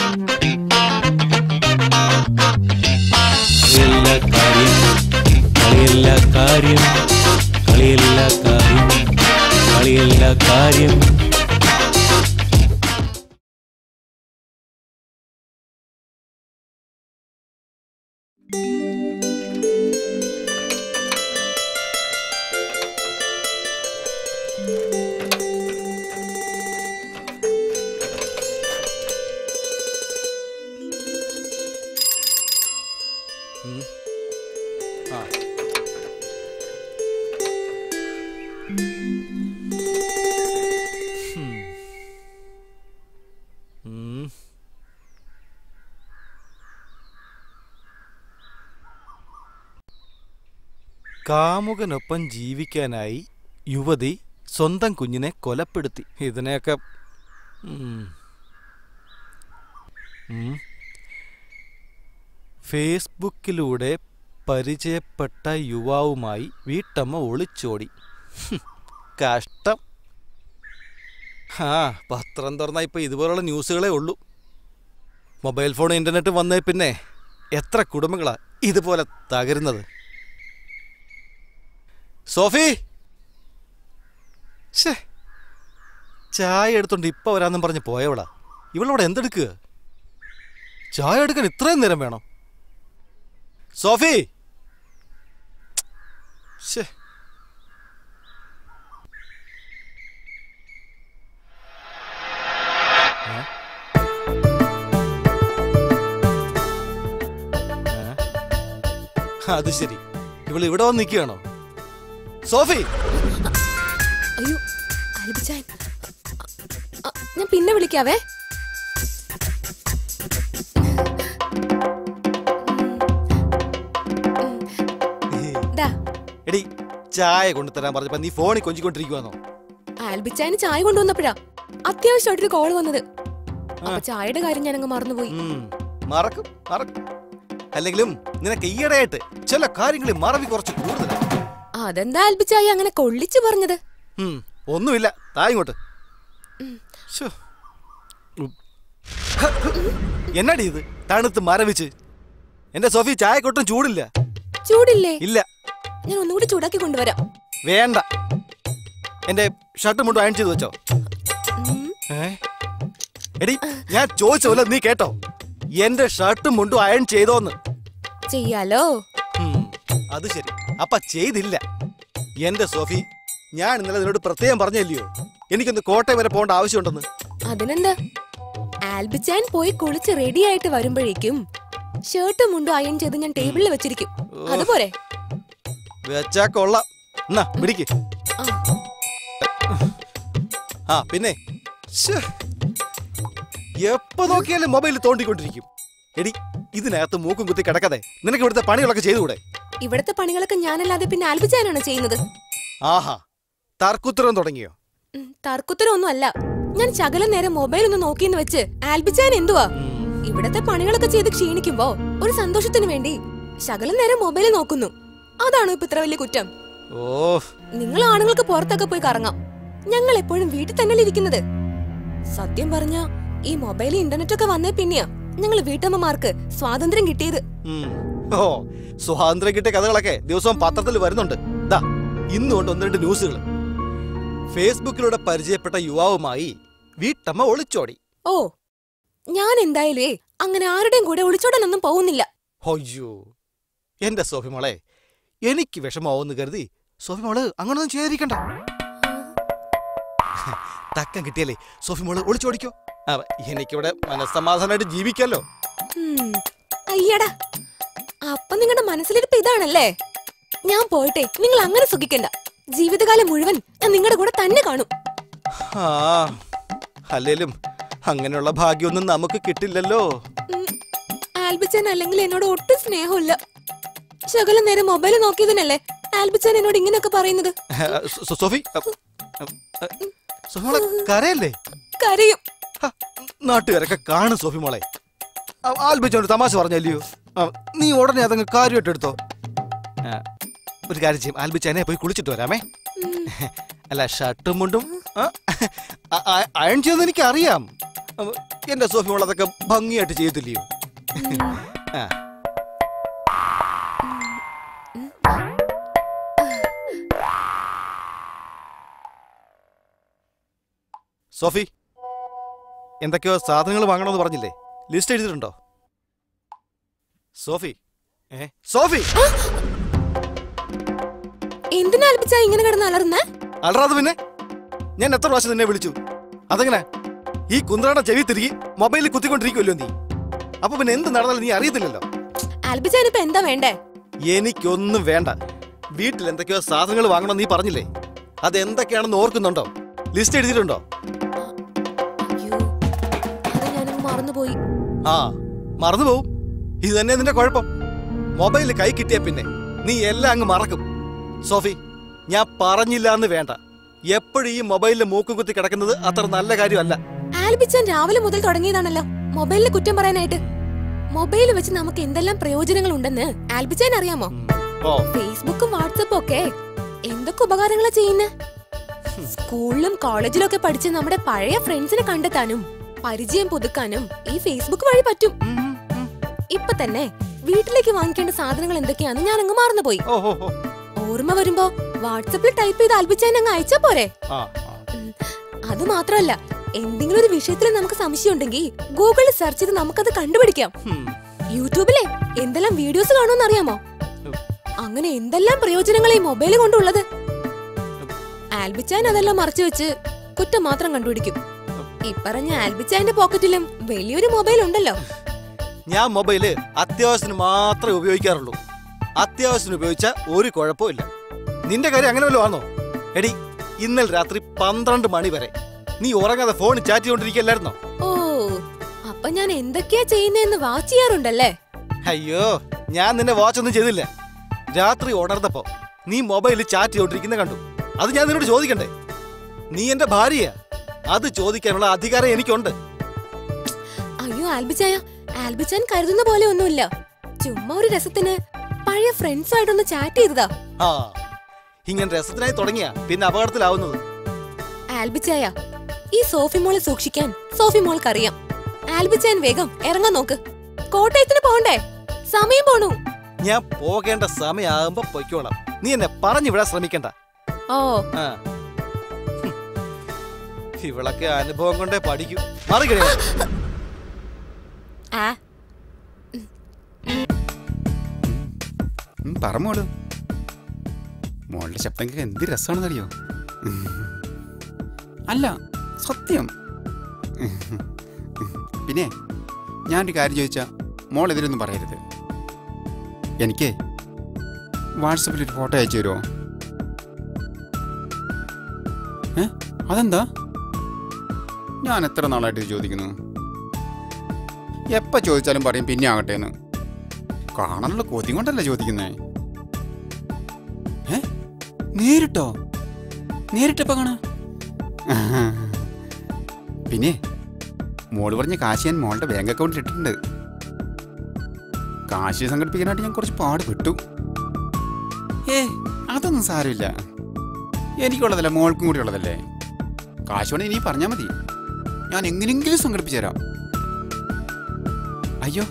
കളിയല്ല കാര്യം കളിയല്ല കാര്യം കളിയല്ല കാര്യം ഉം. കാമുകനൊപ്പം ജീവിക്കാനായി യുവതി സ്വന്തം കുഞ്ഞിനെ കൊലപ്പെടുത്തി ഇതിനെയൊക്കെ ഉം. ഉം. ഫേസ്ബുക്കിലൂടെ പരിചയപ്പെട്ട യുവാവുമായി വീട്ടമ്മ ഒളിച്ചോടി ഹും, കഷ്ടം ആ പത്രം തുറന്നാൽ ഇപ്പോൾ ഇതുപോലുള്ള ന്യൂസുകളേ ഉള്ളൂ മൊബൈൽ ഫോൺ ഇൻ്റർനെറ്റ് വന്നേ പിന്നെ എത്ര കുടുംബങ്ങളാ ഇതുപോലെ തകരുന്നത് സോഫി ഷേ ചായ എടുത്തോണ്ട് ഇപ്പൊ വരാന്നും പറഞ്ഞ് പോയവളാ ഇവളവിടെ എന്തെടുക്കുക ചായ എടുക്കാൻ ഇത്രയും നേരം വേണോ സോഫി ഷേ അത് ശരി ഇവൾ ഇവിടെ വന്ന് നിൽക്കുകയാണോ സോഫി അയ്യോ ആൽബിച്ചാൻ അ, ഞാൻ പിന്നെ വിളിക്കാവേ ദാ, എടി ചായ കൊണ്ടുതരാൻ പറഞ്ഞപ്പോ നീ ഫോണിൽ കൊഞ്ചിക്കൊണ്ടിരിക്കുവാന്നോ ആൽബിച്ചാന് ചായ കൊണ്ടുവന്നപ്പോഴാ അത്യാവശ്യമായിട്ടൊരു കോൾ വന്നത് അപ്പൊ ചായയുടെ കാര്യം ഞാനങ്ങ് മറന്നുപോയി ഉം, മറക്കും മറക്കും അല്ലെങ്കിലും നിനക്ക് ഈയിടെയായിട്ട് ചില കാര്യങ്ങളിൽ മറവി കുറച്ച് കൂടുതലാണ് അതെന്താ ആൽബിച്ചായി അങ്ങനെ കൊള്ളിച്ചു പറഞ്ഞത് ഉം, ഒന്നുമില്ല താ ഇങ്ങോട്ട് ശ്ശോ. ഉം. ഹ, ഹ്. എന്നാടി ഇത് തണുത്ത് മരവിച്ച് എന്റെ സോഫി ചായക്കൊട്ടും ചൂടില്ല ചൂടില്ലേ ഇല്ല ഞാൻ ഒന്നുകൂടി ചൂടാക്കി കൊണ്ടുവരാം വേണ്ട എന്റെ ഷർട്ട് മുണ്ടും അയൺ ചെയ്ത് വെച്ചോ ഉം. ഏ? എടി ഞാൻ ചോദിച്ച പോലെ നീ കേട്ടോ എന്റെ ഷർട്ടും മുണ്ടും അയൺ ചെയ്തോന്ന് ചെയ്യാലോ ഉം, അത് ശരി അപ്പ ചെയ്തില്ല എന്റെ സോഫി ഞാൻ ഇന്നലെ നിന്നോട് പ്രത്യേകം പറഞ്ഞല്ലയോ എനിക്കൊന്ന് കോട്ടയം വരെ പോകേണ്ട ആവശ്യമുണ്ടെന്ന് അതിനെന്താ ആൽബിച്ചാൻ പോയി കുളിച്ച് റെഡി ആയിട്ട് വരുമ്പോഴേക്കും ഷർട്ടും മുണ്ടും അയൺ ചെയ്ത് ഞാൻ ടേബിളിൽ വെച്ചിരിക്കും അതുപോരെ വെച്ചാ കൊള്ളാം എന്നാ പിടിക്ക് ആ, ആ പിന്നെ ശ്ശേ. എപ്പോ നോക്കിയാലും മൊബൈൽ തോണ്ടിക്കൊണ്ടിരിക്കും എടി ഇതിനകത്ത് മൂക്കും കുത്തി കിടക്കാതെ നിനക്ക് ഇവിടുത്തെ പണികളൊക്കെ ചെയ്തുകൂടെ ഇവിടത്തെ പണികളൊക്കെ ഞാനല്ലാതെ പിന്നെ ആൽബിച്ചാനാണ് ചെയ്യുന്നത് ആഹാ തർക്കുത്തരം തുടങ്ങിയോ ഉം, തർക്കുത്തരമൊന്നും അല്ല ഞാൻ ശകലം നേരം മൊബൈൽ ഒന്ന് നോക്കിയെന്ന് വെച്ച് ആൽബിച്ചാൻ എന്തുവാ ഇവിടത്തെ പണികളൊക്കെ ചെയ്ത് ക്ഷീണിക്കുമ്പോ ഒരു സന്തോഷത്തിന് വേണ്ടി ശകലം നേരം മൊബൈൽ നോക്കുന്നു അതാണോ ഇപ്പൊ ഇത്ര വലിയ കുറ്റം ഓ നിങ്ങൾ ആണുങ്ങൾക്ക് പുറത്തൊക്കെ പോയി കറങ്ങാം ഞങ്ങൾ എപ്പോഴും വീട്ടിൽ തന്നെ ഇരിക്കുന്നത് സത്യം പറഞ്ഞ ഈ മൊബൈൽ ഇന്റർനെറ്റ് ഒക്കെ വന്നേ പിന്നെയാ ഞങ്ങൾ വീട്ടമ്മമാർക്ക് സ്വാതന്ത്ര്യം കിട്ടിയത് ഉം. ഓ സ്വാതന്ത്ര്യം കിട്ടിയ കഥകളൊക്കെ ദിവസവും പത്രത്തിൽ വരുന്നുണ്ട് ദാ ഇന്നുകൊണ്ട് ഒന്ന് രണ്ട് ന്യൂസുകൾ ഫേസ്ബുക്കിലൂടെ പരിചയപ്പെട്ട യുവാവുമായി വീട്ടമ്മ ഒളിച്ചോടി ഓ ഞാൻ എന്തായാലേ അങ്ങനെ ആരുടെയും കൂടെ ഒളിച്ചോടാനൊന്നും പോകുന്നില്ല അയ്യോ എന്റെ സോഫി മോളെ എനിക്ക് വിഷമാവെന്ന് കരുതി സോഫി മോള് അങ്ങനൊന്നും ചെയ്തിരിക്കണ്ട തക്കം കിട്ടിയല്ലേ സോഫി മോള് ഒളിച്ചോടിക്കോ ആ, എനിക്കിവിടെ മനസ്സമാധാനമായിട്ട് ജീവിക്കാലോ ഉം, അയ്യടാ അപ്പൊ നിങ്ങളുടെ മനസ്സിലിരിപ്പ് ഇതാണല്ലേ ഞാൻ പോയിട്ടെ നിങ്ങൾ അങ്ങനെ സുഖിക്കണ്ട ജീവിതകാലം മുഴുവൻ ഞാൻ നിങ്ങളുടെ കൂടെ തന്നെ കാണും ആ അല്ലേലും അങ്ങനെയുള്ള ഭാഗ്യമൊന്നും നമുക്ക് കിട്ടില്ലല്ലോ ഉം, ആൽബിച്ചാൻ അല്ലെങ്കിൽ എന്നോട് ഒട്ടും സ്നേഹമില്ല ശകലം നേരം മൊബൈൽ നോക്കിയതിനല്ലേ ആൽബിച്ചാൻ എന്നോട് ഇങ്ങനെയൊക്കെ പറയുന്നത് സോ- സോ- സോഫി അ, അ, അ, സോഫി മോളെ കരയല്ലേ കരയും ഹ, നാട്ടുകാരൊക്കെ കാണും സോഫി മോളെ ആ, ആൽബിച്ചോണ്ട് തമാശ പറഞ്ഞല്ലയോ ആ, നീ ഉടനെ അതങ്ങ് കാര്യമായിട്ട് എടുത്തോ ആ, ഒരു കാര്യം ചെയ്യും ആൽബിച്ചാനെ പോയി കുളിച്ചിട്ട് വരാമേ ഉം, അല്ല ഷർട്ടും മുണ്ടും ആ, അ- അ- അയൺ ചെയ്തെന്ന് എനിക്ക് അറിയാം എന്റെ സോഫി മോൾ അതൊക്കെ ഭംഗിയായിട്ട് ചെയ്യത്തില്ലയോ ആ. സോഫി എന്തൊക്കെയോ സാധനങ്ങൾ വാങ്ങണമെന്ന് പറഞ്ഞില്ലേ ലിസ്റ്റ് എഴുതിയിട്ടുണ്ടോ സോഫി ഏ സോഫി എന്തിനാ ആൽബിച്ച ഇങ്ങനെ കിടന്ന് അലർന്നേ അലറാതെ പിന്നെ ഞാൻ എത്ര പ്രാവശ്യം നിന്നെ വിളിച്ചു അതെങ്ങനെ ഈ കുന്ത്രാട ചെവി തിരികെ മൊബൈലിൽ കുത്തിക്കൊണ്ടിരിക്കുമല്ലോ നീ അപ്പൊ പിന്നെ എന്ത് നടന്നാലും നീ അറിയത്തില്ലല്ലോ ആൽബിച്ചാൻ ഇപ്പൊ എന്താ വേണ്ടേ എനിക്കൊന്നും വേണ്ട വീട്ടിൽ എന്തൊക്കെയോ സാധനങ്ങൾ വാങ്ങണം നീ പറഞ്ഞില്ലേ അത് എന്തൊക്കെയാണെന്ന് ഓർക്കുന്നുണ്ടോ ലിസ്റ്റ് എഴുതിയിട്ടുണ്ടോ അയ്യോ അത് ഞാനങ്ങ് മറന്നുപോയി ആ മറന്നു പോവും ഇത് തന്നെ നിന്റെ കുഴപ്പം മൊബൈൽ കൈ കിട്ടിയ പിന്നെ നീ എല്ലാം അങ്ങ് മറക്കും സോഫി ഞാൻ പറഞ്ഞില്ല എന്ന് വേണ്ട എപ്പോഴും ഈ മൊബൈലിൽ മൂക്കും കുത്തി കിടക്കുന്നത് അത്ര നല്ല കാര്യമല്ല ആൽബിച്ചാൻ രാവിലെ മുതൽ തുടങ്ങിയതാണല്ലോ മൊബൈലിന് കുറ്റം പറയാനായിട്ട് മൊബൈൽ വെച്ച് നമുക്ക് എന്തെല്ലാം പ്രയോജനങ്ങൾ ഉണ്ടെന്ന് ആൽബിച്ചാൻ അറിയാമോ ഓ ഫേസ്ബുക്കും വാട്സപ്പും ഒക്കെ എന്തൊക്കെ ഉപകാരങ്ങളാ ചെയ്യുന്നേ സ്കൂളിലും കോളേജിലും ഒക്കെ പഠിച്ച് നമ്മുടെ പഴയ ഫ്രണ്ട്സിനെ കണ്ടെത്താനും പരിചയം പുതുക്കാനും ഈ ഫേസ്ബുക്ക് വഴി പറ്റും ഇപ്പൊ തന്നെ വീട്ടിലേക്ക് വാങ്ങിക്കേണ്ട സാധനങ്ങൾ എന്തൊക്കെയാന്ന് ഞാൻ അങ്ങ് മറന്നുപോയി ഓ ഓ ഓ ഓർമ്മ വരുമ്പോ വാട്സപ്പിൽ ടൈപ്പ് ചെയ്ത് ആൽബിച്ചാൻ അങ്ങ് അയച്ചാ പോരെ ആ ആ. ഉം. അത് മാത്രമല്ല എന്തെങ്കിലും ഒരു വിഷയത്തിൽ നമുക്ക് സംശയം ഉണ്ടെങ്കിൽ ഗൂഗിളിൽ സെർച്ച് ചെയ്ത് നമുക്കത് കണ്ടുപിടിക്കാം ഹും. യൂട്യൂബിലെ എന്തെല്ലാം വീഡിയോസ് കാണുമെന്ന് അറിയാമോ അങ്ങനെ എന്തെല്ലാം പ്രയോജനങ്ങൾ ഈ മൊബൈൽ കൊണ്ടുള്ളത് ആൽബിച്ചാൻ അതെല്ലാം മറച്ചു വെച്ച് കുറ്റം മാത്രം കണ്ടുപിടിക്കും ഇപ്പറഞ്ഞ ആൽബിച്ചാന്റെ പോക്കറ്റിലും വലിയൊരു മൊബൈൽ ഉണ്ടല്ലോ ഞാൻ മൊബൈല് അത്യാവശ്യത്തിന് മാത്രമേ ഉപയോഗിക്കാറുള്ളൂ അത്യാവശ്യത്തിന് ഉപയോഗിച്ച ഒരു കുഴപ്പമില്ല നിന്റെ കാര്യം അങ്ങനെ വല്ലതും ആണോ എടി ഇന്നലെ രാത്രി പന്ത്രണ്ട് മണി വരെ നീ ഉറങ്ങാതെ ഫോണിൽ ചാറ്റ് ചെയ്തോണ്ടിരിക്കല്ലായിരുന്നോ ഓ അപ്പൊ ഞാൻ എന്തൊക്കെയാ ചെയ്യുന്നതെന്ന് വാച്ച് ചെയ്യാറുണ്ടല്ലേ അയ്യോ ഞാൻ നിന്നെ വാച്ച് ഒന്നും ചെയ്തില്ല രാത്രി ഉണർന്നപ്പോ നീ മൊബൈലിൽ ചാറ്റ് ചെയ്തോണ്ടിരിക്കുന്ന കണ്ടു അത് ഞാൻ നിന്നോട് ചോദിക്കണ്ടേ നീ എന്റെ ഭാര്യയാ അത് ചോദിക്കാനുള്ള അധികാരം എനിക്കുണ്ട് അയ്യോ ആൽബിച്ചായ ആൽബിച്ചാൻ കരുതുന്ന പോലെ ഒന്നുമില്ല ചുമ്മാ ഒരു രസത്തിന് പഴയ ഫ്രണ്ട്സുമായിട്ടൊന്ന് ചാറ്റ് ചെയ്തതാ ആ ഇങ്ങനെ രസത്തിനായി തുടങ്ങിയ പിന്നെ അപകടത്തിലാവുന്നത് ആൽബിച്ചായ ഈ സോഫി മോളെ സൂക്ഷിക്കാൻ സോഫി മോൾക്കറിയാം ആൽബിച്ചാൻ വേഗം ഇറങ്ങാൻ നോക്ക് കോട്ടയത്തിന് പോണ്ടേ സമയം പോണു ഞാൻ പോകേണ്ട സമയമാകുമ്പോ പൊയ്ക്കോളാം നീ എന്നെ പറഞ്ഞു വിടാൻ ശ്രമിക്കണ്ട ഓ ആ. ഹും. ഇവളൊക്കെ അനുഭവം കൊണ്ടേ പഠിക്കും മറികട ആ ഉം, പറ മോള് മോളുടെ ശബ്ദം കേൾക്കാൻ എന്ത് രസമാണെന്നറിയോ ഉം. അല്ല സത്യം ഉം. പിന്നെ ഞാനൊരു കാര്യം ചോദിച്ചാൽ മോൾ എതിരൊന്നും പറയരുത് എനിക്ക് വാട്സപ്പിൽ ഒരു ഫോട്ടോ അയച്ചു തരുമോ ഏ അതെന്താ ഞാൻ എത്ര നാളായിട്ട് ഇത് ചോദിക്കുന്നു എപ്പോൾ ചോദിച്ചാലും പറയും പിന്നെ ആകട്ടെ എന്ന് കാണാനുള്ള കൊതി കൊണ്ടല്ല ചോദിക്കുന്നേ ഏ നേരിട്ടോ നേരിട്ടപ്പോ കാണാ പിന്നെ മോള് പറഞ്ഞ കാശ് ഞാൻ മോളുടെ ബാങ്ക് അക്കൗണ്ടിൽ ഇട്ടിട്ടുണ്ട് കാശ് സംഘടിപ്പിക്കാനായിട്ട് ഞാൻ കുറച്ച് പാട് വിട്ടു ഏ അതൊന്നും സാരമില്ല എനിക്കുള്ളതല്ല മോൾക്കും കൂടി ഉള്ളതല്ലേ കാശ് വേണേ ഇനി പറഞ്ഞാൽ മതി ഞാൻ എങ്ങനെയെങ്കിലും സംഘടിപ്പിച്ചു തരാം അയ്യോ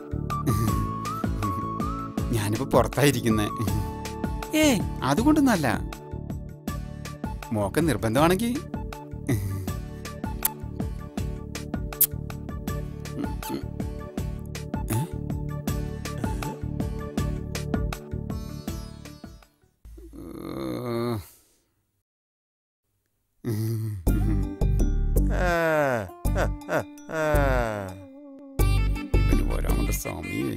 ഞാനിപ്പോ പുറത്തായിരിക്കുന്നേ ഏ അതുകൊണ്ടൊന്നല്ല മോക്ക് നിർബന്ധമാണെങ്കിൽ പിന്നെ വരാമന്റെ സ്വാമിയേ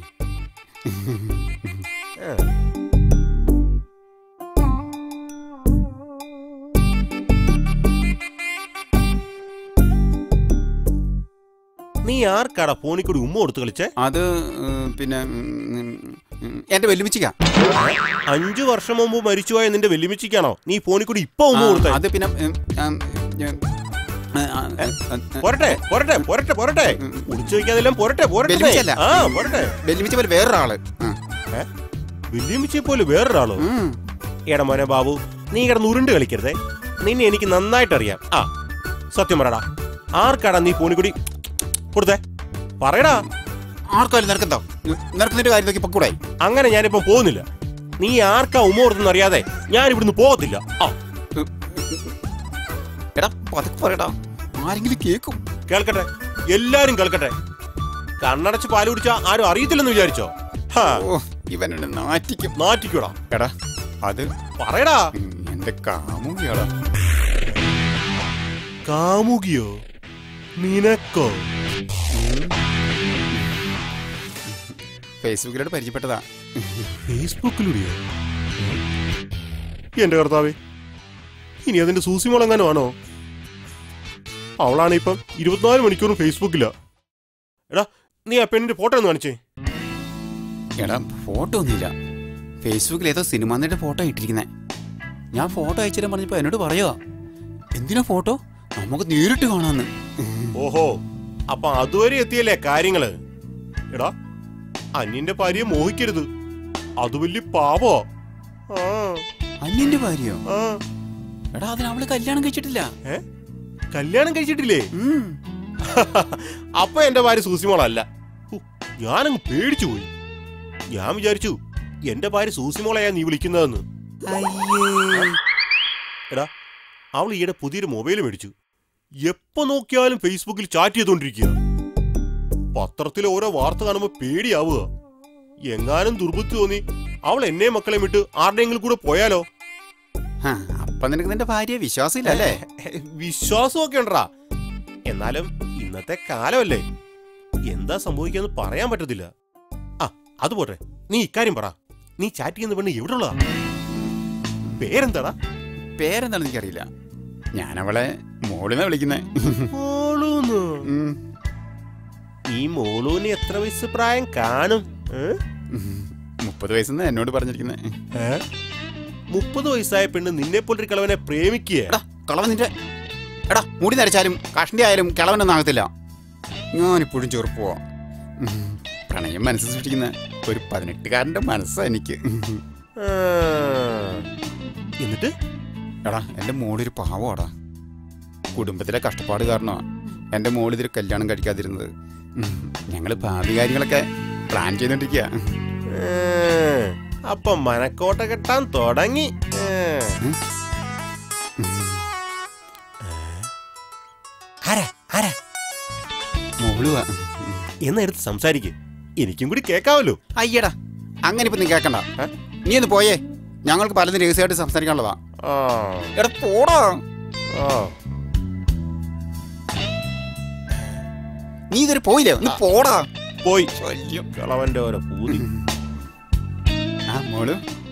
നീ ആർക്കാടാ ഫോണിൽ കൂടി ഉമ്മ കൊടുത്ത് കളിച്ചേ അത് ഉം, പിന്നെ ഉം, ഉം, ഉം, എന്റെ വെല്ലുമിച്ചിക്ക അഞ്ചു വർഷം മുമ്പ് മരിച്ചുപോയ നിന്റെ വെല്ലുമിച്ചിക്കാണോ നീ ഫോണിൽ കൂടി ഇപ്പൊ ഉമ്മ കൊടുത്തേ അത് പിന്നെ ഉം, ഉം, ഉം, ആ, ആ, ഉം, പോരട്ടെ പോരട്ടെ പോരട്ടെ പോരട്ടെ കുടിച്ചു വയ്ക്കാതെല്ലാം പോരട്ടെ പോരട്ടെ വെല്ലുവിളിച്ചല്ല. ആ പോരട്ടെ വെല്ലുമിച്ച പോലെ വേറൊരാള് ആ. വെല്ലുമിച്ചിയെ പോലെ വേറൊരാളോ ഉം. എടാ മോനെ ബാബു നീ കിടന്ന് ഉരുണ്ട് കളിക്കരുതേ നിന്നെ എനിക്ക് നന്നായിട്ട് അറിയാം ആ സത്യം പറടാ ആർക്കാടാ നീ ഫോണിൽ കൂടി കൊടുത്തേ പറയടാ ആർക്കാലും നിനക്കെന്താ നിനക്ക് നിന്റെ കാര്യം നോക്കി പൊക്കൂടെ അങ്ങനെ ഞാനിപ്പം പോകുന്നില്ല നീ ആർക്കാ ഉമ്മ കൊടുത്തെന്ന് അറിയാതെ ഞാൻ ഇവിടുന്ന് പോകത്തില്ല ആ എടാ പതുക്കെ പറയടാ ആരെങ്കിലും കേക്കും കേൾക്കട്ടെ എല്ലാരും കേൾക്കട്ടെ കണ്ണടച്ച് പാല് കുടിച്ചാ ആരും അറിയത്തില്ലെന്ന് വിചാരിച്ചോ ഹാ ഓ ഇവനെ നാറ്റിക്കും നാറ്റിക്കൂടാ എടാ അത് പറയടാ ഉം, എന്റെ കാമുകിയാടാ കാമുകിയോ നിനക്കോ ഫേസ്ബുക്കിലോട്ട് പരിചയപ്പെട്ടതാ ഫേസ്ബുക്കിലൂടെയോ എന്റെ കർത്താവേ ഇനി അതിന്റെ സൂസിമോളെങ്ങാനും ആണോ അവളാണ് ഇപ്പം ഇരുപത്തിനാല് മണിക്കൂറും ഫേസ്ബുക്കിലാ എടാ നീ ആ പെണ്ണിന്റെ ഫോട്ടോ ഒന്ന് കാണിച്ചേ എടാ ഫോട്ടോ ഒന്നുമില്ല ഫേസ്ബുക്കിൽ ഏതോ സിനിമ എന്നിട്ട് ഫോട്ടോ ഇട്ടിരിക്കുന്നേ ഞാൻ ഫോട്ടോ അയച്ചിട്ട് പറഞ്ഞപ്പോ എന്നോട് പറയുക എന്തിനാ ഫോട്ടോ നമുക്ക് നേരിട്ട് കാണാന്ന് ഓഹോ അപ്പൊ അതുവരെ എത്തിയല്ലേ കാര്യങ്ങള് എടാ അന്യന്റെ ഭാര്യയെ മോഹിക്കരുത് അത് വലിയ പാപോ ആ അന്യന്റെ ഭാര്യയോ ആ എടാ അതിന് അവള് കല്യാണം കഴിച്ചിട്ടില്ല ഏ കല്യാണം കഴിച്ചിട്ടില്ലേ ഉം. അപ്പൊ എന്റെ ഭാര്യ സൂസിമോളല്ല ഹു, ഞാനങ്ങ് പേടിച്ചു പോയി ഞാൻ വിചാരിച്ചു എന്റെ ഭാര്യ സൂസിമോളെയാ നീ വിളിക്കുന്നതെന്ന് എടാ അവൾ ഈയിടെ പുതിയൊരു മൊബൈൽ മേടിച്ചു എപ്പോ നോക്കിയാലും ഫേസ്ബുക്കിൽ ചാറ്റ് ചെയ്തോണ്ടിരിക്കുക പത്രത്തിലെ ഓരോ വാർത്ത കാണുമ്പോ പേടിയാവുക എങ്ങാനും ദുർബുദ്ധി തോന്നി അവൾ എന്നെ മക്കളെ വിട്ട് ആരുടെയെങ്കിലും കൂടെ പോയാലോ ആ, അപ്പൊ നിനക്ക് നിന്റെ ഭാര്യയെ വിശ്വാസമില്ല അല്ലേ വിശ്വാസമൊക്കെ ഉണ്ടറാ എന്നാലും ഇന്നത്തെ കാലമല്ലേ എന്താ സംഭവിക്കാന്ന് പറയാൻ പറ്റത്തില്ല ആ അത് പോട്ടെ നീ ഇക്കാര്യം പറ നീ ചാറ്റ് ചെയ്യുന്ന പെണ്ണ് എവിടെ ഉള്ളതാ പേരെന്താടാ പേരെന്താണെന്ന് എനിക്കറിയില്ല ഞാൻ അവളെ മോളിന്നാ വിളിക്കുന്നേ മോളൂന്ന് ഉം. ഈ മോളൂന് എത്ര വയസ്സ് പ്രായം കാണും ഏ? ഉം. മുപ്പത് വയസ്സെന്ന് എന്നോട് പറഞ്ഞിരിക്കുന്നേ ഏ? മുപ്പത് വയസ്സായ പെണ്ണ് നിന്നെ പോലൊരു കളവനെ പ്രേമിക്കുക എടാ കളവൻ നിന്റെ എടാ മുടി നരച്ചാലും കഷണ്ടി ആയാലും കിളവനൊന്നും ആകത്തില്ല ഞാനിപ്പോഴും ചെറുപ്പോ പ്രണയം മനസ്സിൽ സൃഷ്ടിക്കുന്ന ഒരു പതിനെട്ടുകാരന്റെ മനസ്സാ എനിക്ക് എന്നിട്ട് എടാ എൻ്റെ മോളൊരു പാവമാടാ കുടുംബത്തിലെ കഷ്ടപ്പാട് കാരണമാ എൻ്റെ മോൾ ഇതിൽ കല്യാണം കഴിക്കാതിരുന്നത് ഞങ്ങൾ ഭാവി കാര്യങ്ങളൊക്കെ പ്ലാൻ ചെയ്തോണ്ടിരിക്കുക ഏ, അപ്പൊ മനക്കോട്ട കെട്ടാൻ തുടങ്ങി ഏ. ആരാ ആരാ മോളുവാ എന്നാ എടുത്ത് സംസാരിക്ക് എനിക്കും കൂടി കേക്കാവല്ലോ അയ്യടാ അങ്ങനെ ഇപ്പൊ നീ കേക്കണ്ട ഏ? നീ ഒന്ന് പോയേ ഞങ്ങൾക്ക് പലതും രഹസ്യമായിട്ട് സംസാരിക്കാനുള്ളതാ ആ എടാ പോടാ ആ നീ ഇതൊരു പോയില്ലേ ഒന്ന് പോടാ പോയി ശല്യം. കളവന്റെ ഓരോ പൂതി ആ മോള്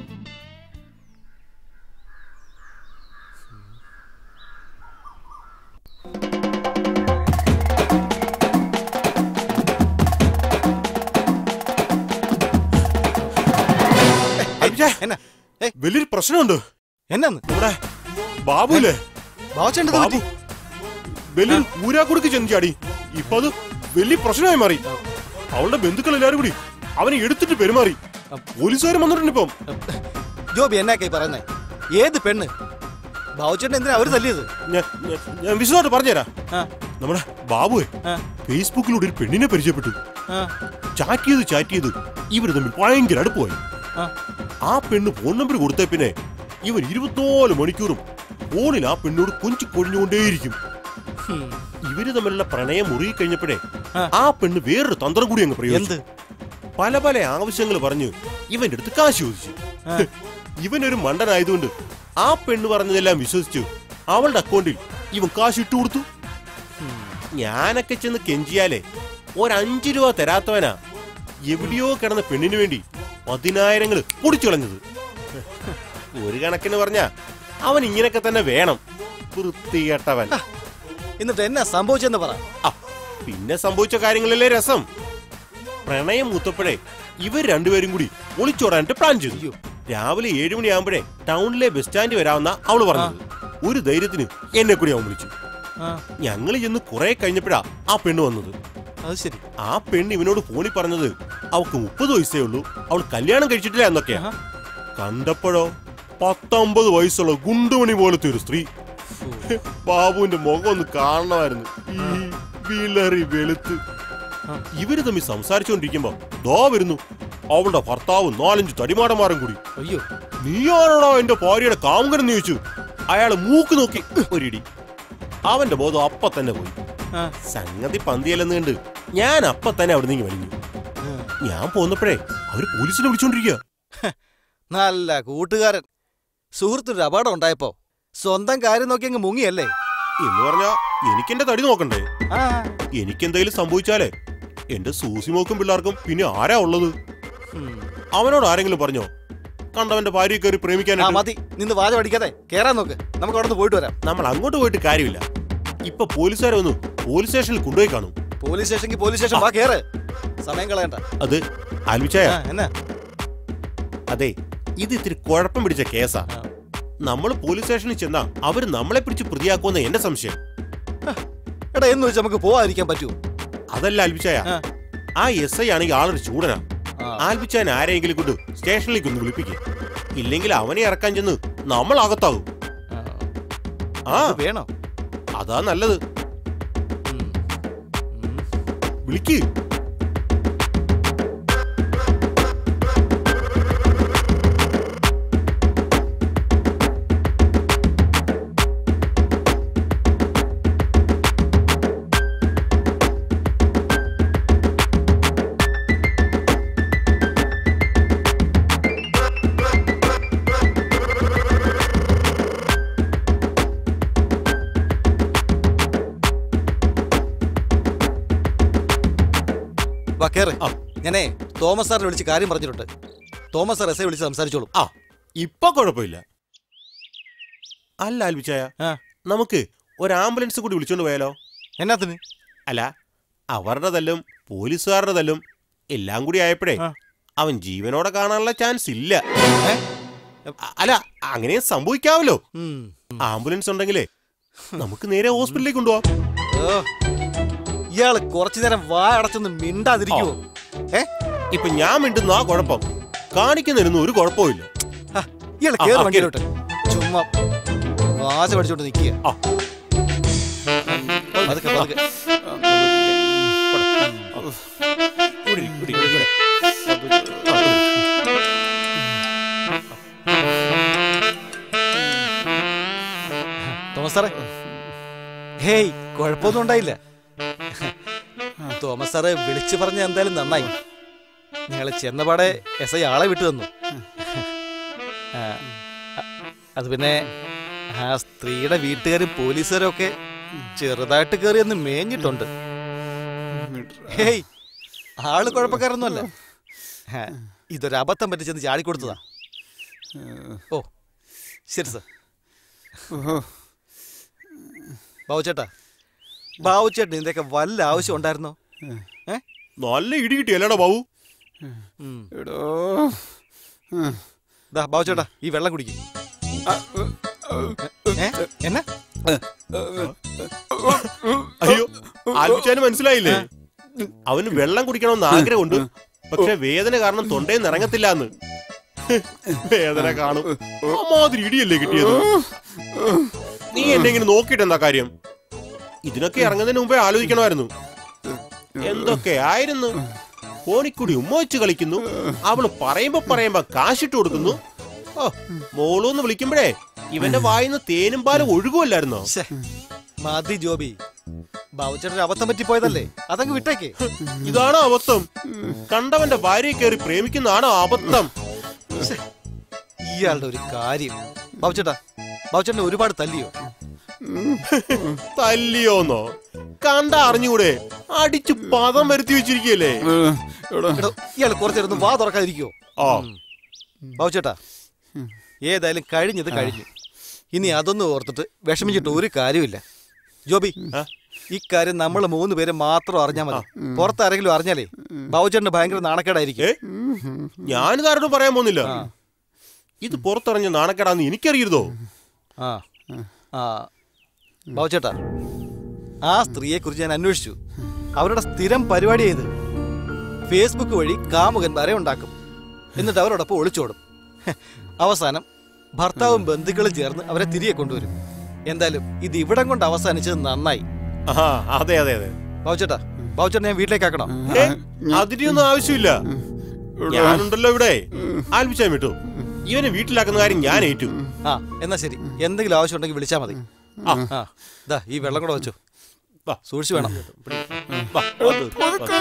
അഭിജയ്, എന്നാ ഏയ് വലിയൊരു പ്രശ്നമുണ്ട് എന്നാന്ന് നമ്മുടെ ബാബുല്ലേ ബാബുച്ചേട്ടൻ ബാബു വലിയൊരു ഊരാക്കുടുക്ക് ചെന്ന് ചാടി ഇപ്പൊ അത് വലിയ പ്രശ്നമായി മാറി അവളുടെ ബന്ധുക്കൾ എല്ലാരും കൂടി അവനെ എടുത്തിട്ട് പെരുമാറി പോലീസുകാരും വന്നിട്ടുണ്ട് ഇപ്പം ജോബി എന്നാക്കായി പറയുന്നേ ഏത് പെണ്ണ് ബാബുച്ചേട്ടൻ എന്തിനാ അവര് തല്ലിയത് ഞാൻ- ഞാൻ- ഞാൻ വിശദമായിട്ട് പറഞ്ഞുതരാം ആ, നമ്മുടെ ബാബുവെ ആ, ഫേസ്ബുക്കിലൂടെ ഒരു പെണ്ണിനെ പരിചയപ്പെട്ടു ആ, ചാറ്റ് ചെയ്ത് ചാറ്റ് ചെയ്ത് ഇവര് തമ്മിൽ ഭയങ്കര അടുപ്പമായി ആ. ആ പെണ്ണ് ഫോൺ നമ്പർ കൊടുത്ത പിന്നെ ഇവൻ ഇരുപത്തിനാല് മണിക്കൂറും ഫോണിൽ ആ പെണ്ണോട് കൊഞ്ചി കൊഴിഞ്ഞുകൊണ്ടേയിരിക്കും ഹും. ഇവര് തമ്മിലുള്ള പ്രണയം മുറുകി കഴിഞ്ഞപ്പോഴേ ആ. ആ പെണ്ണ് വേറൊരു തന്ത്രം കൂടി അങ്ങ് എന്ത് പ്രയോഗിച്ചു പല പല ആവശ്യങ്ങൾ പറഞ്ഞ് ഇവന്റെ അടുത്ത് കാശ് ചോദിച്ചു ആ. ഇവനൊരു മണ്ടനായതുകൊണ്ട് ആ പെണ്ണ് പറഞ്ഞതെല്ലാം വിശ്വസിച്ചു അവളുടെ അക്കൗണ്ടിൽ ഇവൻ കാശ് ഇട്ടു കൊടുത്തു ഞാനൊക്കെ ചെന്ന് കെഞ്ചിയാലേ ഒരഞ്ചു രൂപ തരാത്തവനാ എവിടെയോ കിടന്ന പെണ്ണിന് വേണ്ടി പതിനായിരങ്ങൾ പൊടിച്ചു കളഞ്ഞത് ഒരു കണക്കിന് പറഞ്ഞ അവൻ ഇങ്ങനൊക്കെ തന്നെ വേണം വൃത്തികെട്ടവൻ എന്നിട്ട് എന്നാ സംഭവിച്ചെന്ന് പറ ആ, പിന്നെ സംഭവിച്ച കാര്യങ്ങളിലെ രസം പ്രണയം മൂത്തപ്പോഴേ ഇവർ രണ്ടുപേരും കൂടി ഒളിച്ചോടാനായിട്ട് പ്ലാൻ ചെയ്തു അയ്യോ. രാവിലെ ഏഴ് മണിയാകുമ്പോഴേ ടൗണിലെ ബസ് സ്റ്റാൻഡ് വരാമെന്ന അവള് പറഞ്ഞത് ഒരു ധൈര്യത്തിന് എന്നെ കൂടി അവൻ വിളിച്ചു ആ, ഞങ്ങൾ ചെന്ന് കുറെ കഴിഞ്ഞപ്പോഴാ ആ പെണ്ണ് വന്നത് അത് ശരി ആ പെണ്ണ് ഇവനോട് ഫോണിൽ പറഞ്ഞത് അവൾക്ക് മുപ്പത് വയസ്സേ ഉള്ളൂ അവൾ കല്യാണം കഴിച്ചിട്ടില്ല എന്നൊക്കെയാ ആഹാ. കണ്ടപ്പോഴോ പത്തൊമ്പത് വയസ്സുള്ള ഗുണ്ടുമണി പോലത്തെ ഒരു സ്ത്രീ ബാബുവിന്റെ മുഖം ഒന്ന് കാണണമായിരുന്നു ഈ വിളറി വെളുത്ത് ഇവര് തമ്മിൽ സംസാരിച്ചുകൊണ്ടിരിക്കുമ്പോ ദോ വരുന്നു അവളുടെ ഭർത്താവും നാലഞ്ച് തടിമാടന്മാരും കൂടി അയ്യോ നീയാണോടാ എന്റെ ഭാര്യയുടെ കാമുകനെന്ന് ചോദിച്ചു അയാള് മൂക്ക് നോക്കി ഒരിടി അവന്റെ ബോധം അപ്പ തന്നെ പോയി ആ. സംഗതി പന്തിയല്ലെന്ന് കണ്ട് ഞാൻ അപ്പ തന്നെ അവിടെ നിന്ന് വലിഞ്ഞു ഞാൻ പോന്നപ്പോഴേ അവര് പോലീസിനെ വിളിച്ചോണ്ടിരിക്കുക നല്ല കൂട്ടുകാരൻ സുഹൃത്തിനൊരു അപകടം ഉണ്ടായപ്പോ സ്വന്തം കാര്യം നോക്കി അങ്ങ് മുങ്ങിയല്ലേ എന്ന് പറഞ്ഞാ എനിക്കെന്റെ തടി നോക്കണ്ടേ ആ എനിക്കെന്തെങ്കിലും സംഭവിച്ചാലേ എന്റെ സൂസി മോക്കും പിള്ളേർക്കും പിന്നെ ആരാ ഉള്ളത് ഉം. അവനോട് ആരെങ്കിലും പറഞ്ഞോ കണ്ടവന്റെ ഭാര്യയെ കയറി ആ പ്രേമിക്കാനായിട്ട് മതി നിന്ന് വാചം അടിക്കാതെ കേറാൻ നോക്ക് നമുക്ക് അവിടെ നിന്ന് പോയിട്ട് വരാം നമ്മൾ അങ്ങോട്ട് പോയിട്ട് കാര്യമില്ല ഇപ്പൊ പോലീസുകാരെ വന്നു പോലീസ് സ്റ്റേഷനിൽ കൊണ്ടുപോയി കാണും പോലീസ് സ്റ്റേഷനിൽ പോലീസ് സ്റ്റേഷൻ വാ കേറ് സമയം കളയണ്ട അത് ആൽവിച്ചായ ആ, എന്നാ അതെ ഇത് ഇത്തിരി കുഴപ്പം പിടിച്ച കേസാ ആ. നമ്മൾ പോലീസ് സ്റ്റേഷനിൽ ചെന്നാ അവര് നമ്മളെ പിടിച്ച് പ്രതിയാക്കുമെന്ന് എന്റെ സംശയം എടാ എന്ന് വെച്ച് നമുക്ക് പോവാതിരിക്കാൻ പറ്റുമോ അതല്ല ആൽവിച്ചായ ആ. ആ എസ് ഐ ആണെങ്കിൽ ആളൊരു ചൂടനാ ആ. ആൽവിച്ചാൻ ആരെങ്കിലും കൊണ്ട് സ്റ്റേഷനിലേക്ക് ഒന്ന് വിളിപ്പിക്കും ഇല്ലെങ്കിൽ അവനെ ഇറക്കാൻ ചെന്ന് നമ്മൾ അകത്താകും ആ. ആ ഇത് വേണോ അതാ നല്ലത് ഉം. ഉം. വിളിക്ക് വാ കേറ് ആ. ഞാനേ തോമസ് സാറിനെ വിളിച്ച് കാര്യം പറഞ്ഞിട്ടുണ്ട് തോമസ് സാർ എസ് ഐ വിളിച്ച് സംസാരിച്ചോളൂ ആ ഇപ്പൊ കുഴപ്പമില്ല അല്ല ആൽവിച്ചായ ആ. നമുക്ക് ഒരു ആംബുലൻസ് കൂടി വിളിച്ചോണ്ട് പോയാലോ എന്നാത്തിന് അല്ല അവരുടെ തല്ലും പോലീസുകാരുടെ തല്ലും എല്ലാം കൂടി ആയപ്പോഴേ ആ. അവൻ ജീവനോടെ കാണാനുള്ള ചാൻസ് ഇല്ല ഏ? അ- അല്ല അങ്ങനെ സംഭവിക്കാവല്ലോ ഉം. ആംബുലൻസ് ഉണ്ടെങ്കിലേ നമുക്ക് നേരെ ഹോസ്പിറ്റലിലേക്ക് കൊണ്ടുപോവാം ഓ. ഇയാള് കുറച്ചു നേരം വാ അടച്ചൊന്ന് മിണ്ടാതിരിക്കുവോ ഏ ഇപ്പൊ ഞാൻ മിണ്ടുന്ന ആ കുഴപ്പം കാണിക്കുന്നതിനൊന്നും ഒരു കുഴപ്പമില്ല ആ, ഇയാള് ആ, കേറ് ആ, വണ്ടിയിലോട്ട് ചുമ്മാ വാശ പഠിച്ചോണ്ട് നിക്കുക ആ. പതുക്കെ പതുക്കെ ഇവിടെ ഇരി, ഇവിടെ ഇരി, ഇവിടെ. ആ, ഇവിടെ. തോമസ് സാറേ ഹേയ് കുഴപ്പമൊന്നും ഉണ്ടായില്ല തോമസ് സാറ് വിളിച്ചു പറഞ്ഞ എന്തായാലും നന്നായി ഞങ്ങൾ ചെന്നപാടെ എസ് ഐ ആളെ വിട്ടു തന്നു ആ, അ- അത് പിന്നെ ആ സ്ത്രീയുടെ വീട്ടുകാരും പോലീസുകാരും ഒക്കെ ചെറുതായിട്ട് കയറി ഒന്ന് മേഞ്ഞിട്ടുണ്ട് ഹേയ് ആള് കുഴപ്പക്കാരൊന്നുമല്ല ആ, ഇതൊരു അബദ്ധം പറ്റിച്ചെന്ന് ചാടിക്കൊടുത്തതാ ഓ ശരി സാർ ഓഹോ ബാബുച്ചേട്ടാ ബാബുച്ചേട്ടൻ ഇതിന്റെയൊക്കെ വല്ല ആവശ്യം ഉണ്ടായിരുന്നോ ഏ നല്ല ഇടി കിട്ടിയല്ലേടാ ബാബു ഉം. എടോ ദാ ബാബുച്ചേട്ടാ ഈ വെള്ളം കുടിക്കും ഏ എന്നാ അയ്യോ ആൽബിച്ചാന് മനസ്സിലായില്ലേ അവന് വെള്ളം കുടിക്കണമെന്ന് ആഗ്രഹമുണ്ട് പക്ഷെ വേദന കാരണം തൊണ്ടയിൽ ഇറങ്ങത്തില്ല എന്ന് വേദന കാണും അമ്മാതിരി ഇടിയല്ലേ കിട്ടിയത് നീ എന്നെ ഇങ്ങനെ നോക്കിയിട്ട് എന്താ കാര്യം ഇതിനൊക്കെ ഇറങ്ങുന്നതിന് മുമ്പേ ആലോചിക്കണമായിരുന്നു എന്തൊക്കെ ആയിരുന്നു ഫോണിക്കൂടി ഉമ്മ വെച്ച് കളിക്കുന്നു അവള് പറയുമ്പോ പറയുമ്പോ കാശിട്ട് കൊടുക്കുന്നു ഓ മോളൂന്ന് വിളിക്കുമ്പോഴേ ഇവന്റെ വായിന്ന് തേനും പാലും ഒഴുകുമല്ലായിരുന്നോ ശ്ശെ, മതി ജോബി ബാബുച്ചേട്ടൻ ഒരു അബദ്ധം പറ്റിപ്പോയതല്ലേ അതങ്ങ് വിട്ടേക്ക് ഇതാണ് അബദ്ധം കണ്ടവന്റെ ഭാര്യയെ കയറി പ്രേമിക്കുന്നതാണ് അബദ്ധം ശ്ശെ, ഇയാളുടെ ഒരു കാര്യം ബാബുച്ചേട്ടാ ബാബുച്ചേട്ടനെ ഒരുപാട് തല്ലിയോ തല്ലിയോന്നോ കണ്ട അറിഞ്ഞൂടെ അടിച്ചു പദം വരുത്തി വെച്ചിരിക്കല്ലേ എടോ എടോ ഇയാൾ കുറച്ചേരൊന്നും വാ തുറക്കാതിരിക്കോ ആ ബാബുച്ചേട്ടാ ഏതായാലും കഴിഞ്ഞത് കഴിഞ്ഞു ഇനി അതൊന്നും ഓർത്തിട്ട് വിഷമിച്ചിട്ട് ഒരു കാര്യമില്ല ജോബി ആ? ഇക്കാര്യം നമ്മൾ മൂന്ന് പേര് മാത്രം അറിഞ്ഞാൽ മതി പുറത്താരെങ്കിലും അറിഞ്ഞാലേ ബാബുച്ചേട്ടന് ഭയങ്കര നാണക്കേടായിരിക്കും ഏ ഞാനിതാരോടും പറയാൻ പോകുന്നില്ല ആ. ഇത് പുറത്തിറങ്ങിയ നാണക്കേടാന്ന് എനിക്കറിയരുതോ ആ ആ ബാബുച്ചേട്ടാ ആ സ്ത്രീയെ കുറിച്ച് ഞാൻ അന്വേഷിച്ചു അവരുടെ സ്ഥിരം പരിപാടി ചെയ്ത് ഫേസ്ബുക്ക് വഴി കാമുകന്മാരെ ഉണ്ടാക്കും എന്നിട്ട് അവരോടൊപ്പം ഒളിച്ചോടും ഹെ, അവസാനം ഭർത്താവും ബന്ധുക്കളും ചേർന്ന് അവരെ തിരികെ കൊണ്ടുവരും എന്തായാലും ഇത് ഇവിടം കൊണ്ട് അവസാനിച്ചത് നന്നായി ആ അതെ അതെ അതെ ബാബുച്ചേട്ടാ ബാബുച്ചേട്ടൻ ഞാൻ വീട്ടിലേക്ക് ആക്കണോ ഏ, അതിന്റെയൊന്നും ആവശ്യമില്ല ഞാനുണ്ടല്ലോ ഇവിടെ ആൽപ്പിച്ചാൻ വിട്ടു ഇവനെ വീട്ടിലാക്കുന്ന കാര്യം ഞാൻ ഏറ്റു ആ എന്നാ ശരി എന്തെങ്കിലും ആവശ്യം ഉണ്ടെങ്കിൽ വിളിച്ചാൽ മതി ആ. ആ ദാ ഈ വെള്ളം കൂടെ വെച്ചു വാ. സൂക്ഷിച്ചു വേണം വാ, വന്ന്, വന്ന്.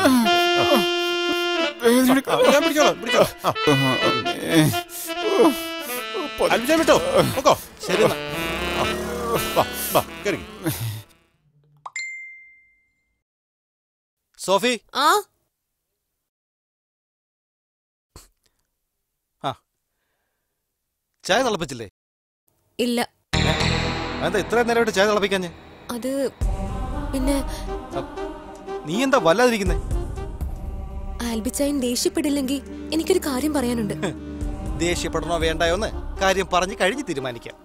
ആ, ഞാൻ പിടിച്ചോളാം പിടിച്ചോളാം ആ, ആൽപ്പിച്ചാൻ വിട്ടോ നോക്കോ ശരി എന്നാ വാ വാ കയറി സോഫി ആ ചായ തിളപ്പിച്ചില്ലേ ഇല്ല എന്താ ഇത്രയും നേരമായിട്ട് ചായ തിളപ്പിക്കാഞ്ഞ് അത് പിന്നെ നീ എന്താ വല്ലാതിരിക്കുന്നേ ആൽബിച്ചായൻ ദേഷ്യപ്പെടില്ലെങ്കിൽ എനിക്കൊരു കാര്യം പറയാനുണ്ട് ദേഷ്യപ്പെടണോ വേണ്ടായോ എന്ന് കാര്യം പറഞ്ഞ് കഴിഞ്ഞ് തീരുമാനിക്കാം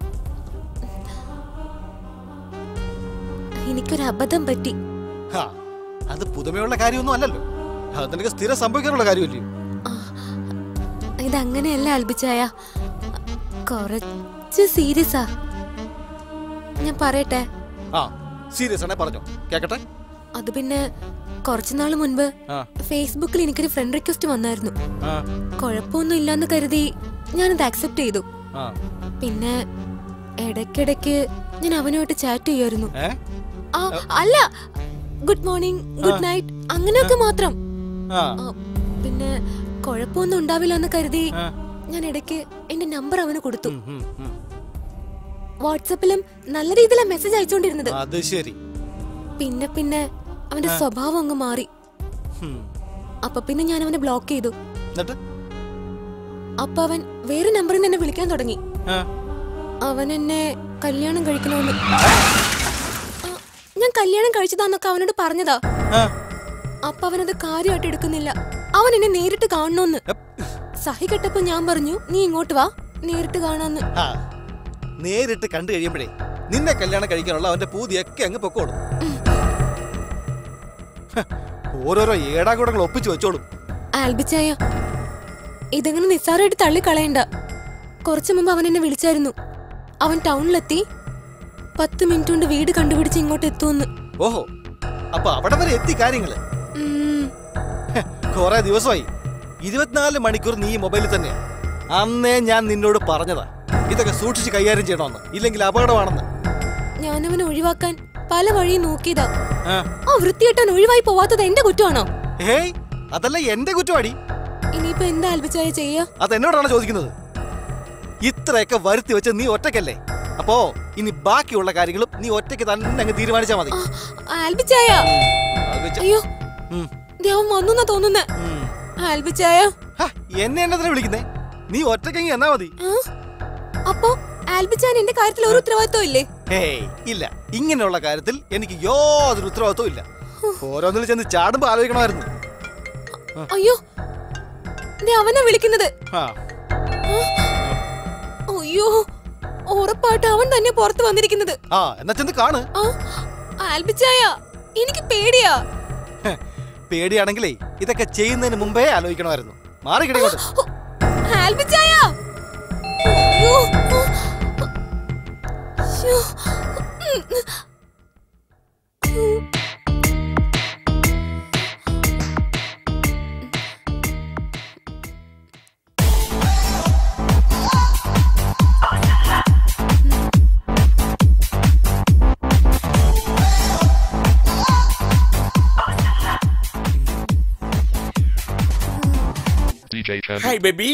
എനിക്കൊരു അബദ്ധം പറ്റി ഹാ അത് പുതുമയുള്ള കാര്യമൊന്നും അല്ലല്ലോ അത് നിനക്ക് സ്ഥിരം സംഭവിക്കാനുള്ള കാര്യമല്ലേ ഇതങ്ങനെയല്ല ആൽബിച്ചായ കുറച്ച് സീരിയസാ ഞാൻ പറയട്ടെ ആ സീരിയസ് ആണേ പറഞ്ഞോ കേക്കട്ടെ അത് പിന്നെ കുറച്ചു നാൾ മുൻപ് ആ ഫേസ്ബുക്കിൽ എനിക്കൊരു ഫ്രണ്ട് റിക്വസ്റ്റ് വന്നായിരുന്നു ആ കുഴപ്പമൊന്നും ഇല്ലാന്ന് കരുതി ഞാനത് ആക്സെപ്റ്റ് ചെയ്തു ആ പിന്നെ ഇടയ്ക്കിടയ്ക്ക് ഞാൻ അവനുമായിട്ട് ചാറ്റ് ചെയ്യുമായിരുന്നു ഏ ആ, അല്ല ഗുഡ് മോർണിംഗ് ഗുഡ് നൈറ്റ് അങ്ങനെയൊക്കെ മാത്രം ആ ആ, പിന്നെ കുഴപ്പമൊന്നും ഉണ്ടാവില്ല എന്ന് കരുതി ആ. ഞാൻ ഇടയ്ക്ക് എന്റെ നമ്പർ അവന് കൊടുത്തു ഉം, ഉം, ഉം. വാട്സപ്പിലും നല്ല രീതിയിലാണ് മെസ്സേജ് അയച്ചുകൊണ്ടിരുന്നത് അത് ശരി പിന്നെ പിന്നെ അവന്റെ സ്വഭാവം അങ്ങ് മാറി ഉം. അപ്പൊ പിന്നെ ഞാൻ അവനെ ബ്ലോക്ക് ചെയ്തു എന്നിട്ട് അപ്പൊ അവൻ വേറെ നമ്പറിൽ നിന്ന് എന്നെ വിളിക്കാൻ തുടങ്ങി ആ. അവൻ എന്നെ കല്യാണം കഴിക്കണമെന്ന് ആ, ഞാൻ കല്യാണം കഴിച്ചതാന്നൊക്കെ അവനോട് പറഞ്ഞതാ ആ. അപ്പൊ അവനത് കാര്യമായിട്ട് എടുക്കുന്നില്ല അവൻ എന്നെ നേരിട്ട് കാണണമെന്ന് എപ്പ്. സഹി കെട്ടപ്പോ ഞാൻ പറഞ്ഞു നീ ഇങ്ങോട്ട് വാ നേരിട്ട് കാണാന്ന് ആ നേരിട്ട് കണ്ടു കഴിയുമ്പോഴേ നിന്നെ കല്യാണം കഴിക്കാനുള്ള അവന്റെ പൂതിയൊക്കെ അങ്ങ് പൊക്കോളും ഹ, ഓരോരോ ഏടാകൂടങ്ങൾ ഒപ്പിച്ചു വെച്ചോളും ആൽബിച്ചായ ഇതങ്ങനെ നിസ്സാരമായിട്ട് തള്ളിക്കളയണ്ട കുറച്ചു മുമ്പ് അവൻ എന്നെ വിളിച്ചായിരുന്നു അവൻ ടൗണിലെത്തി പത്ത് മിനിറ്റ് കൊണ്ട് വീട് കണ്ടുപിടിച്ച് ഇങ്ങോട്ട് എത്തുമെന്ന് ഓഹോ അപ്പൊ അവിടെ വരെ എത്തി കാര്യങ്ങള് ഉം, ഹ, കുറെ ദിവസമായി ഇരുപത്തിനാല് മണിക്കൂർ നീ ഈ മൊബൈലിൽ തന്നെയാ അന്നേ ഞാൻ നിന്നോട് പറഞ്ഞതാ ഇതൊക്കെ സൂക്ഷിച്ച് കൈകാര്യം ചെയ്യണമെന്ന് ഇല്ലെങ്കിൽ അപകടമാണെന്ന് ഞാനവനെ ഒഴിവാക്കാൻ പല വഴിയും നോക്കിയതാ ആ. ആ വൃത്തികെട്ടാൻ ഒഴിവായി പോവാത്തത് എന്റെ കുറ്റമാണോ ഹേയ് അതല്ല എന്റെ കുറ്റമാടി ഇനിയിപ്പോ എന്താ ആൽബിച്ചായ ചെയ്യാ അത് എന്നോടാണ് ചോദിക്കുന്നത് ഇത്രയൊക്കെ വരുത്തി വെച്ച് നീ ഒറ്റയ്ക്കല്ലേ അപ്പോ ഇനി ബാക്കിയുള്ള കാര്യങ്ങളും നീ ഒറ്റയ്ക്ക് തന്നെ അങ്ങ് തീരുമാനിച്ചാ മതി ആ, ആൽബിച്ചായ അത് വെച്ച്- അയ്യോ ഉം, ദേ അവൻ വന്നു തോന്നുന്നേ ഉം. ആൽബിച്ചായ ഹ, എന്നെ എന്നതിനെ വിളിക്കുന്നേ നീ ഒറ്റയ്ക്കെങ്കിൽ എന്നാ മതി ആ? അപ്പോ ആൽബിച്ചാൻ എന്റെ കാര്യത്തിൽ ഒരു ഉത്തരവാദിത്വം ഇല്ലേ ഹേയ് ഇല്ല ഇങ്ങനെയുള്ള കാര്യത്തിൽ എനിക്ക് യാതൊരു ഉത്തരവാദിത്വം ഇല്ല ഓരോന്നിൽ ചെന്ന് ചാടുമ്പോ ആലോചിക്കണമായിരുന്നു അയ്യോ ദേ അവനെ വിളിക്കുന്നത് ആ അയ്യോ ഉറപ്പായിട്ട് അവൻ തന്നെ പുറത്ത് വന്നിരിക്കുന്നത് ആ എന്നാ ചെന്ന് കാണ് ആ ആൽബിച്ചായ എനിക്ക് പേടിയാ ഹ, പേടിയാണെങ്കിലേ ഇതൊക്കെ ചെയ്യുന്നതിന് മുമ്പേ ആലോചിക്കണമായിരുന്നു മാറി കിടക്കോട്ട് ഹോ, ആൽബിച്ചായ അയ്യോ ശ്ശോ. DJ Chen. ഹായ് ബേബി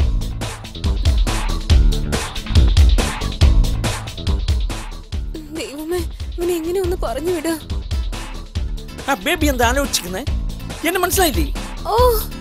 ദൈവമേ ഇവനെ എങ്ങനെ ഒന്ന് പറഞ്ഞു വിടാ ആ ബേബി എന്താ ആലോചിക്കുന്നത് എന്നെ മനസ്സിലായില്ലേ ഓ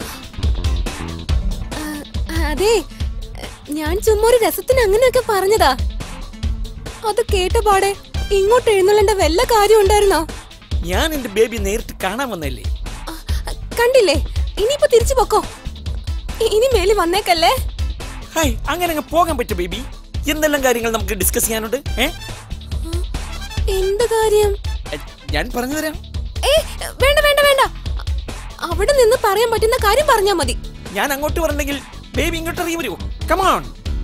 ആ, അതെ ഞാൻ ചുമ്മാ ഒരു രസത്തിന് അങ്ങനെയൊക്കെ പറഞ്ഞതാ അത് കേട്ട പാടെ ഇങ്ങോട്ട് എഴുന്നള്ളേണ്ട വല്ല കാര്യം ഉണ്ടായിരുന്നോ ഞാൻ എന്റെ ബേബി നേരിട്ട് കാണാൻ വന്നല്ലേ ആ, കണ്ടില്ലേ ഇനിയിപ്പോ തിരിച്ചു പൊക്കോ ഇ- ഇനി മേലി വന്നേക്കല്ലേ ഹായ് അങ്ങനെ അങ്ങ് പോകാൻ പറ്റും ബേബി എന്തെല്ലാം കാര്യങ്ങൾ നമുക്ക് ഡിസ്കസ് ചെയ്യാനുണ്ട് ഏ എന്ത് കാര്യം എ, ഞാൻ പറഞ്ഞു തരാം ഏ വേണ്ട വേണ്ട വേണ്ട അവിടെ നിന്ന് പറയാൻ പറ്റുന്ന കാര്യം പറഞ്ഞാ മതി ഞാൻ അങ്ങോട്ട് പറഞ്ഞെങ്കിൽ ബേബി ഇങ്ങോട്ട് ഇറങ്ങി വരുമോ കമാൺ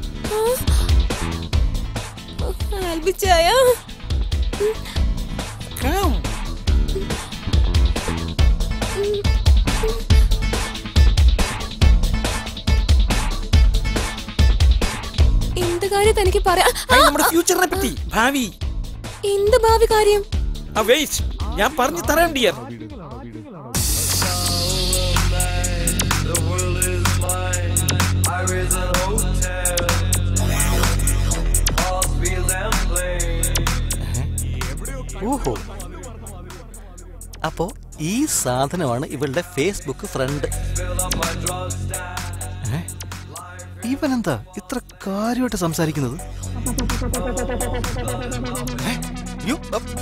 ആൽബിച്ചായ കം എന്ത് കാര്യം തനിക്ക് പറയാ അത് നമ്മുടെ ഫ്യൂച്ചറിനെ പറ്റി ഭാവി എന്ത് ഭാവി കാര്യം ആ വെയിറ്റ് ഞാൻ പറഞ്ഞു തരാം ഡിയർ ഓഹോ അപ്പോ ഈ സാധനമാണ് ഇവളുടെ ഫേസ്ബുക്ക് ഫ്രണ്ട് ഏ? ഇവനെന്താ ഇത്ര കാര്യമായിട്ട് സംസാരിക്കുന്നത് ഏ? യ്യോ, അപ്പ്.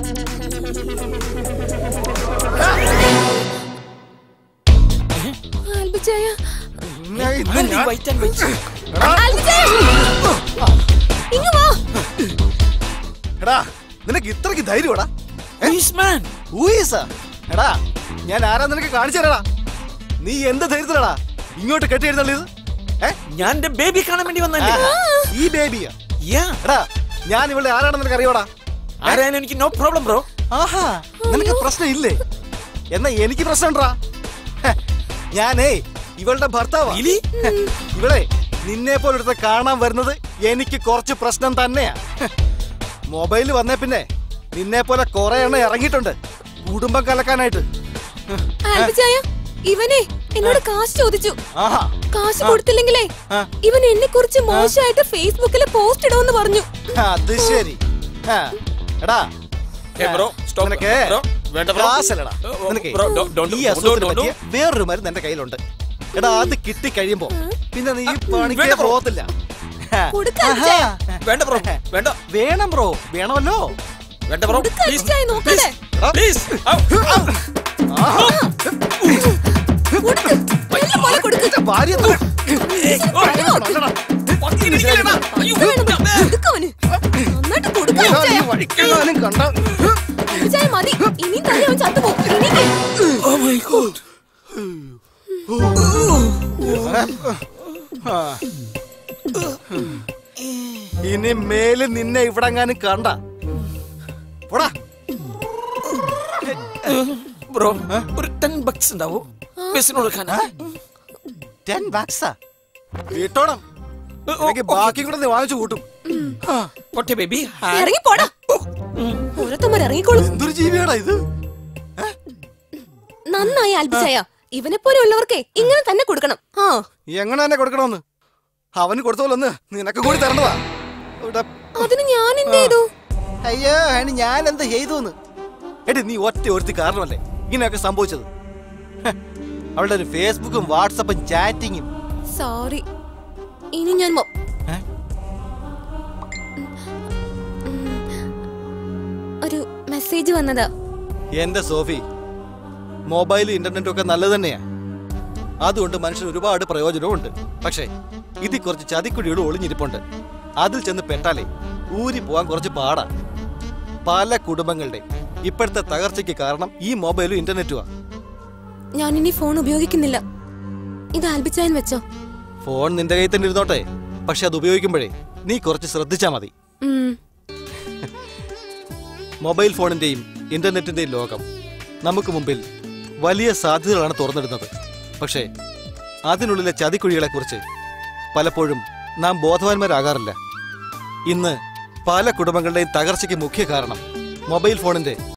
ആൽബിച്ചായ ഞാൻ ഇന്ന് ഞാൻ- വൈറ്റ് ആൻഡ് വൈറ്റ് ആൽബിച്ചായ ഇങ്ങ് വാ എടാ നിനക്ക് ഇത്രക്ക് ധൈര്യമാടാ മാൻ ഊയസാ എടാ ഞാൻ ആരാ നിനക്ക് കാണിച്ചു തരാടാ നീ എന്ത് ധൈര്യത്തിലാടാ ഇങ്ങോട്ട് കെട്ടി എഴുന്നള്ളിയത് ഏ ഞാൻ എന്റെ ബേബി കാണാൻ വേണ്ടി വന്നല്ലേ ആഹാ, ഈ ബേബിയാ യാ എടാ ഞാൻ ഇവളുടെ ആരാണെന്ന് നിനക്ക് അറിയോടാ ആരായാലും എനിക്ക് നോ പ്രോബ്ലം ബ്രോ ആഹാ നിനക്ക് പ്രശ്നം ഇല്ലേ എന്നാ എനിക്ക് പ്രശ്നമുണ്ടാ ഞാനേ ഇവളുടെ ഭർത്താവാ Really? ഇവളെ നിന്നെ പോലൊരുത്ത കാണാൻ വരുന്നത് എനിക്ക് കുറച്ച് പ്രശ്നം തന്നെയാ മൊബൈൽ വന്നേ പിന്നെ നിന്നെ പോലെ കുറെ എണ്ണം ഇറങ്ങിയിട്ടുണ്ട് കുടുംബം കലക്കാനായിട്ട് ആൽബിച്ചായ ഇവനെ എന്നോട് കാശ് ചോദിച്ചു ആഹാ കാശ് കൊടുത്തില്ലെങ്കിലേ ആ. ഇവൻ എന്നെ കുറിച്ച് മോശമായിട്ട് ഫേസ്ബുക്കിൽ പോസ്റ്റ് ഇടുമെന്ന് പറഞ്ഞു അത് ശരി ആ, എടാ Hey, bro, stop. നിനക്ക് Bro, വേണ്ട bro. ക്ലാസ്സിലടാ. Oh, oh, നിനക്ക് bro, don't- don't- ഈ don't- അസുഖത്തിന് don't- പറ്റിയ വേറൊരു മരുന്ന് എന്റെ കയ്യിലുണ്ട് എടാ അത് കിട്ടി കഴിയുമ്പോ പിന്നെ നീ പണിക്കേ വേണ്ട bro. പോകത്തില്ല കൊടുക്ക, ആഹാ. വേണ്ട ബ്രോ വേണ്ട വേണം ബ്രോ വേണമല്ലോ വേണ്ട ബ്രോ കൊടുക്ക, അൽബിച്ചായ നോക്കട്ടെ പ്ലീസ് കൊടുക്ക് നല്ല പോലെ കൊടുക്ക് എന്റെ ഭാര്യ തോ- നല്ലടാ. ഇത് വേണം, കൊടുക്കവന്. നന്നായിട്ട് കൊടുക്ക, എടാ, ഈ അൽബിച്ചായ. വഴിക്കെങ്ങാനും കണ്ട അൽബിച്ചായ മതി ഇനിയും തന്നെ അവൻ ചത്തുപോകും എണീക്ക്. ഓ മൈ ഗോഡ് ഇനി മേല് നിന്നെ ഇവിടെങ്ങാനും കണ്ട പോടാ ബ്രോ ഒരു ടെൻ ബക്സ് ഉണ്ടാവോ ബസ്സിന് കൊടുക്കാനാ ടെൻ ബാക്സാ വീട്ടോണം എനിക്ക് ബാക്കി കൂടെ നീ വാങ്ങിച്ചു കൂട്ടും പൊട്ടെ ബേബി ഇറങ്ങി പോടാ ഓരോരുത്തന്മാർ ഇറങ്ങിക്കോളും എന്തൊരു ജീവിയാടാ ഇത് നന്നായി ആൽബിച്ചായ ഇവനെ പോലെ ഉള്ളവർക്കേ ഇങ്ങനെ തന്നെ കൊടുക്കണം ആ എങ്ങനെ തന്നെ കൊടുക്കണമെന്ന് അവന് കൊടുത്തോലൊന്ന് നിനക്ക് കൂടി തരണ്ടതാ ഇവിടെ അതിന് ഞാൻ എന്ത് ചെയ്തു അയ്യോ അതിന് ഞാൻ എന്താ ചെയ്തു എടി നീ ഒറ്റ ഒരുത്തി കാരണമല്ലേ ഇങ്ങനെയൊക്കെ സംഭവിച്ചത് ഹ്, അവളുടെ ഒരു ഫേസ്ബുക്കും വാട്സപ്പും ചാറ്റിങ്ങും സോറി ഇനി ഞാൻ മൊ- ഏ? ഒരു മെസ്സേജ് വന്നതാ എന്റെ സോഫി മൊബൈലും ഇന്റർനെറ്റും ഒക്കെ നല്ലത് തന്നെയാ അതുകൊണ്ട് മനുഷ്യന് ഒരുപാട് പ്രയോജനവും ഉണ്ട് പക്ഷേ ഇതിൽ കുറച്ച് ചതിക്കുഴികളും ഒളിഞ്ഞിരിപ്പുണ്ട് അതിൽ ചെന്ന് പെട്ടാലേ ഊരി പോവാൻ കുറച്ച് പാടാ പല കുടുംബങ്ങളുടെ ഇപ്പോഴത്തെ തകർച്ചയ്ക്ക് കാരണം ഈ മൊബൈലും ഇന്റർനെറ്റുമാ ഞാൻ ഇനി ഫോൺ ഉപയോഗിക്കുന്നില്ല ഇത് ആൽബിച്ചായൻ വെച്ചോ ഫോൺ നിന്റെ കയ്യിൽ തന്നെ ഇരുന്നോട്ടെ പക്ഷെ അത് ഉപയോഗിക്കുമ്പോഴേ നീ കുറച്ച് ശ്രദ്ധിച്ചാ മതി ഉം. മൊബൈൽ ഫോണിന്റെയും ഇന്റർനെറ്റിന്റെയും ലോകം നമുക്ക് മുമ്പിൽ വലിയ സാധ്യതകളാണ് തുറന്നിടുന്നത് പക്ഷേ അതിനുള്ളിലെ ചതിക്കുഴികളെക്കുറിച്ച് പലപ്പോഴും നാം ബോധവാന്മാരാകാറില്ല ഇന്ന് പല കുടുംബങ്ങളുടെയും തകർച്ചയ്ക്ക് മുഖ്യ കാരണം മൊബൈൽ ഫോണിന്റെ